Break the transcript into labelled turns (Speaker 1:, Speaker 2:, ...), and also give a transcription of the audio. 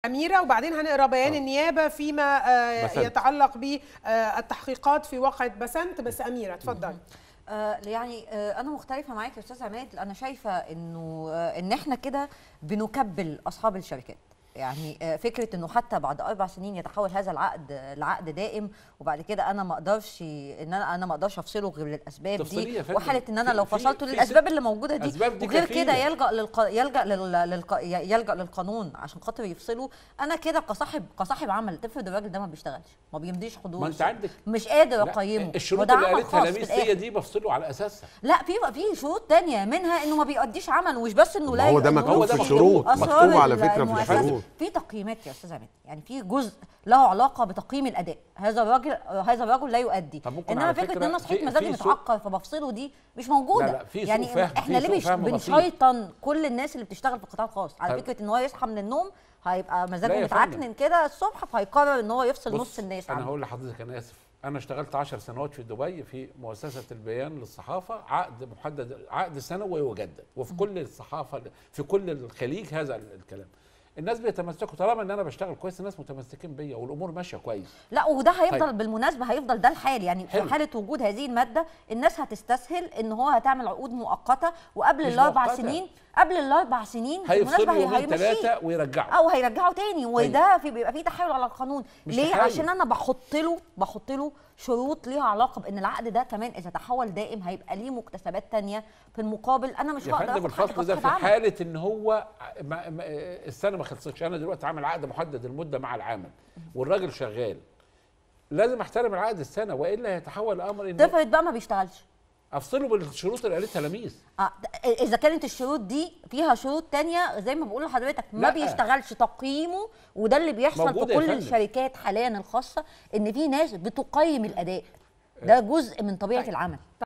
Speaker 1: أميرة وبعدين هنقرا بيان
Speaker 2: آه.
Speaker 1: النيابة فيما آه،
Speaker 2: بسنت.
Speaker 1: يتعلق بالتحقيقات في واقعة بسنت بس أميرة اتفضل
Speaker 3: آه يعني آه انا مختلفه معاك يا استاذ عماد انا شايفه انه آه ان احنا كده بنكبل اصحاب الشركات يعني آه فكره انه حتى بعد اربع سنين يتحول هذا العقد لعقد دائم وبعد كده انا ما اقدرش ان انا انا ما اقدرش افصله غير للاسباب
Speaker 2: تفصليه
Speaker 3: دي
Speaker 2: يا فندم.
Speaker 3: وحاله ان انا
Speaker 2: في-
Speaker 3: لو
Speaker 2: في-
Speaker 3: فصلته
Speaker 2: في
Speaker 3: للاسباب
Speaker 2: ست-
Speaker 3: اللي موجوده دي
Speaker 2: أسباب دي
Speaker 3: وغير
Speaker 2: كفيلة.
Speaker 3: كده يلجا للق... يلجا لل... للق... يلجا للقانون عشان خاطر يفصله انا كده كصاحب كصاحب عمل تفرض الراجل ده ما بيشتغلش ما بيمضيش حضور
Speaker 2: ما انت عندك
Speaker 3: مش قادر
Speaker 2: لا،
Speaker 3: اقيمه
Speaker 2: الشروط
Speaker 3: وده
Speaker 2: اللي
Speaker 3: عمل
Speaker 2: قالتها
Speaker 3: خاص في
Speaker 2: لميس
Speaker 3: الآخر.
Speaker 2: هي دي بفصله على اساسها
Speaker 3: لا في في شروط تانية منها انه ما بيقضيش عمل ومش بس انه لا
Speaker 4: ما هو ده
Speaker 3: يقدر-
Speaker 4: مكتوب
Speaker 2: هو
Speaker 4: في
Speaker 2: ده مكتوب.
Speaker 4: الشروط
Speaker 3: أسرار
Speaker 4: مكتوب على
Speaker 3: ال-
Speaker 4: فكره في
Speaker 3: المؤسسة.
Speaker 4: الشروط
Speaker 3: في تقييمات يا استاذ عماد يعني في جزء له علاقه بتقييم الاداء هذا الراجل هذا الرجل لا يؤدي
Speaker 2: طب ممكن
Speaker 3: انما
Speaker 2: على
Speaker 3: فكره
Speaker 2: فكرة
Speaker 3: ان انا صحيت
Speaker 2: في-
Speaker 3: مزاجي
Speaker 2: في سوء-
Speaker 3: متعقد فبفصله دي مش موجوده
Speaker 2: لا، لا، في سوء
Speaker 3: يعني
Speaker 2: فهم،
Speaker 3: احنا
Speaker 2: في
Speaker 3: ليه
Speaker 2: سوء
Speaker 3: بنش-
Speaker 2: فهم بسيط.
Speaker 3: بنشيطن كل الناس اللي بتشتغل في القطاع الخاص على
Speaker 2: طيب.
Speaker 3: فكره ان هو يصحى من النوم هيبقى
Speaker 2: لا
Speaker 3: مزاجه
Speaker 2: يا
Speaker 3: متعكنن
Speaker 2: فندم.
Speaker 3: كده الصبح فهيقرر ان هو يفصل
Speaker 2: بص،
Speaker 3: نص الناس
Speaker 2: انا
Speaker 3: عنه.
Speaker 2: هقول لحضرتك انا اسف انا اشتغلت 10 سنوات في دبي في مؤسسه البيان للصحافه عقد محدد عقد سنوي ويجدد وفي كل الصحافه في كل الخليج هذا الكلام الناس بيتمسكوا طالما ان انا بشتغل كويس الناس متمسكين بيا والامور ماشيه كويس
Speaker 3: لا وده هيفضل
Speaker 2: طيب.
Speaker 3: طيب. بالمناسبه هيفضل ده الحال يعني
Speaker 2: حلو.
Speaker 3: في حاله وجود هذه الماده الناس هتستسهل ان هو هتعمل عقود مؤقته وقبل
Speaker 2: مش
Speaker 3: الاربع
Speaker 2: مؤقتة.
Speaker 3: سنين قبل الاربع سنين
Speaker 2: هيفصلوا
Speaker 3: هي-
Speaker 2: يومين
Speaker 3: هيمشيه.
Speaker 2: ثلاثه ويرجعوا
Speaker 3: او هيرجعه تاني وده في بيبقى فيه تحايل على القانون
Speaker 2: مش
Speaker 3: ليه
Speaker 2: تحايل.
Speaker 3: عشان انا بحط له بحط له شروط ليها علاقه بان العقد ده كمان اذا تحول دائم هيبقى ليه مكتسبات تانية في المقابل انا مش
Speaker 2: يا
Speaker 3: هقدر
Speaker 2: فندم
Speaker 3: اخد حاجة
Speaker 2: الفصل ده
Speaker 3: كصاحب
Speaker 2: في
Speaker 3: عمل.
Speaker 2: حاله ان هو ما ما السنه ما خلصتش انا دلوقتي عامل عقد محدد المده مع العامل والراجل شغال لازم احترم العقد السنه والا يتحول الامر ان
Speaker 3: تفرض بقى ما بيشتغلش
Speaker 2: افصله بالشروط اللي قالتها لميس
Speaker 3: آه د- اذا كانت الشروط دي فيها شروط تانية زي ما بقول لحضرتك ما
Speaker 2: لا.
Speaker 3: بيشتغلش تقييمه وده اللي بيحصل في
Speaker 2: موجودة يا
Speaker 3: كل
Speaker 2: فندم.
Speaker 3: الشركات حاليا الخاصه ان في ناس بتقيم الاداء ده جزء من طبيعه العمل